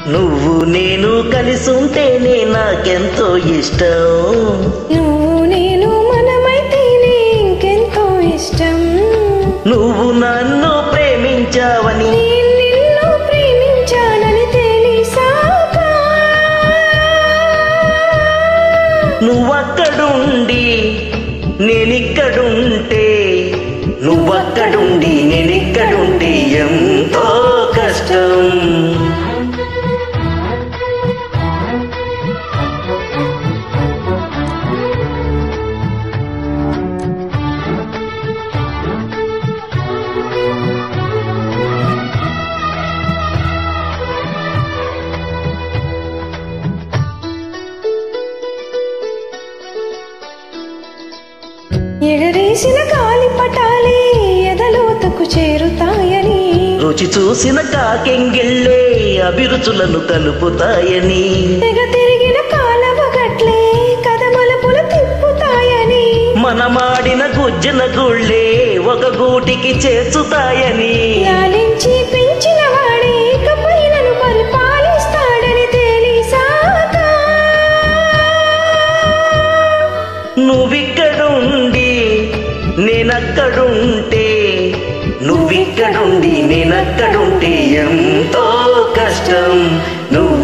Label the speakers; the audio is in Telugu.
Speaker 1: నువ్వు నేను కలిసి ఉంటేనే నాకెంతో ఇష్టం
Speaker 2: నువ్వు నేను మనమైతేనే ఇంకెంతో ఇష్టం
Speaker 1: నువ్వు నన్ను ప్రేమించావని
Speaker 2: నేను నిన్ను ప్రేమించానని తెలిసాక
Speaker 1: నువ్వక్కడుండి నేనిక్కడుంటే నువ్వక్కడుండి నేనిక్కడుంటే ఎంతో కష్టం
Speaker 2: ఎగరేసిన కాలి పటాలే ఎదలోతకు చేరుతాయని
Speaker 1: రుచి చూసిన కాకెంగిళ్ళే అభిరుచులను కలుపుతాయని
Speaker 2: తెగ తిరిగిన కాలవ గట్లే కదమలుపులు తిప్పుతాయని
Speaker 1: మనమాడిన గుజ్జన గుళ్ళే ఒక గూటికి చేర్చుతాయని
Speaker 2: లాలించి పెంచిన వాడే ఇకపై నన్ను పరిపాలిస్తాడని తెలిసాక
Speaker 1: నువ్విక్కడుండి నేనక్కడుంటే నువ్విక్కడుండి నేనక్కడుంటే ఎంతో కష్టం నువ్వు